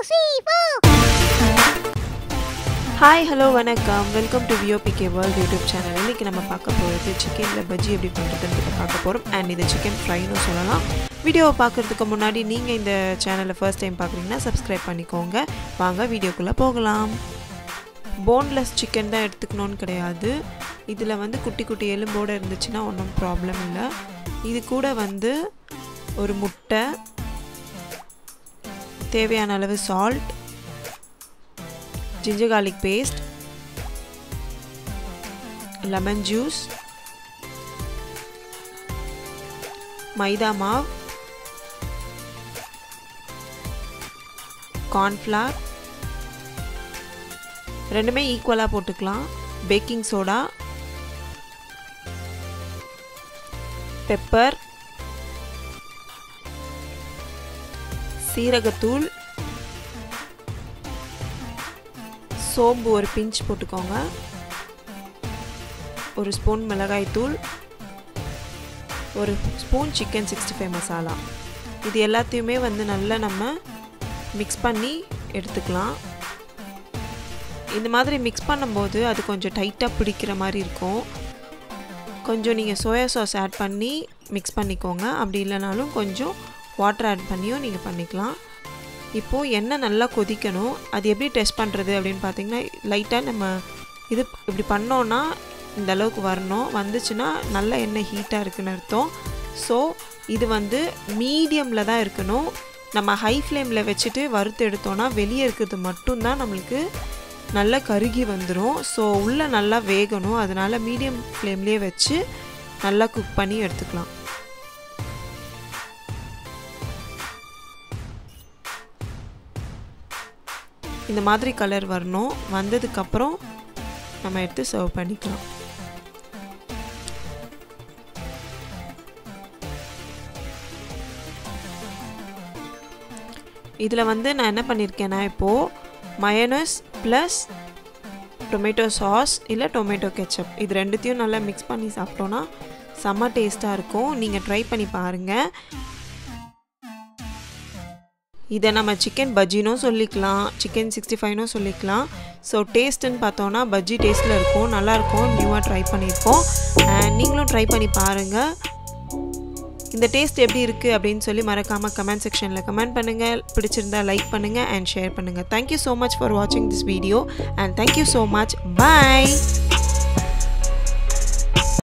three, four. Hi hello வணக்கம் welcome to VOPK world YouTube channel இன்றைக்கி நம்ம பார்க்க போகிறது சிக்கனில் பஜ்ஜி எப்படி பண்ணுறதுன்னு பார்க்க போகிறோம் அண்ட் இது சிக்கன் ஃப்ரைன்னு சொல்லலாம் வீடியோவை பார்க்குறதுக்கு முன்னாடி நீங்கள் இந்த சேனலை ஃபர்ஸ்ட் டைம் பார்க்குறீங்கன்னா சப்ஸ்கிரைப் பண்ணிக்கோங்க வாங்க வீடியோக்குள்ளே போகலாம் போன்லெஸ் சிக்கன் தான் எடுத்துக்கணும்னு கிடையாது இதில் வந்து குட்டி குட்டி எலும்போடு இருந்துச்சுன்னா ஒன்றும் ப்ராப்ளம் இல்லை இது கூட வந்து ஒரு முட்டை தேவையான அளவு salt ginger garlic paste lemon juice maida மாவு கார்ன்ஃப்ளவர் ரெண்டுமே ஈக்குவலாக போட்டுக்கலாம் பேக்கிங் சோடா பெப்பர் சீரகத்தூள் சோம்பு ஒரு பிஞ்ச் போட்டுக்கோங்க ஒரு ஸ்பூன் மிளகாய்த்தூள் ஒரு spoon chicken sixty five masala இது எல்லாத்தையுமே வந்து நல்லா நம்ம மிக்ஸ் பண்ணி எடுத்துக்கலாம் இந்த மாதிரி மிக்ஸ் பண்ணும்போது அது கொஞ்சம் டைட்டாக பிடிக்கிற மாதிரி இருக்கும் கொஞ்சம் நீங்கள் சோயா சாஸ் ஆட் பண்ணி மிக்ஸ் பண்ணிக்கோங்க அப்படி இல்லைனாலும் கொஞ்சம் வாட்டர் ஆட் பண்ணியும் நீங்கள் பண்ணிக்கலாம் இப்போது எண்ணெய் நல்லா கொதிக்கணும் அது எப்படி டெஸ்ட் பண்ணுறது அப்படின்னு பார்த்தீங்கன்னா லைட்டாக நம்ம இது இப்படி பண்ணோன்னா இந்த அளவுக்கு வரணும் வந்துச்சுன்னா நல்ல எண்ணெய் ஹீட்டாக இருக்குன்னு அர்த்தம் ஸோ இது வந்து மீடியமில் தான் இருக்கணும் நம்ம ஹை ஃப்ளேமில் வச்சுட்டு வறுத்து எடுத்தோன்னா வெளியே இருக்கிறது மட்டும்தான் நம்மளுக்கு நல்லா கருகி வந்துடும் ஸோ உள்ளே நல்லா வேகணும் அதனால் மீடியம் ஃப்ளேம்லேயே வச்சு நல்லா குக் பண்ணி எடுத்துக்கலாம் இந்த மாதிரி கலர் வரணும் வந்ததுக்கப்புறம் நம்ம எடுத்து சர்வ் பண்ணிக்கலாம் இதில் வந்து நான் என்ன பண்ணியிருக்கேன்னா இப்போது மயனஸ் ப்ளஸ் டொமேட்டோ சாஸ் இல்லை டொமேட்டோ கெச்சப் இது ரெண்டுத்தையும் நல்லா மிக்ஸ் பண்ணி சாப்பிட்டோன்னா செம்ம டேஸ்ட்டாக இருக்கும் நீங்கள் ட்ரை பண்ணி பாருங்கள் இதை நம்ம சிக்கன் பஜ்ஜினும் சொல்லிக்கலாம் சிக்கன் சிக்ஸ்டி ஃபைவ்னும் சொல்லிக்கலாம் ஸோ டேஸ்ட்டுன்னு பார்த்தோன்னா பஜ்ஜி டேஸ்ட்டில் இருக்கும் நல்லாயிருக்கும் நியூவாக ட்ரை பண்ணியிருக்கோம் அண்ட் நீங்களும் ட்ரை பண்ணி பாருங்கள் இந்த டேஸ்ட் எப்படி இருக்குது அப்படின்னு சொல்லி மறக்காமல் கமெண்ட் செக்ஷனில் கமெண்ட் பண்ணுங்கள் பிடிச்சிருந்தா லைக் பண்ணுங்கள் அண்ட் ஷேர் பண்ணுங்கள் தேங்க்யூ ஸோ மச் ஃபார் வாட்சிங் this video and thank you so much bye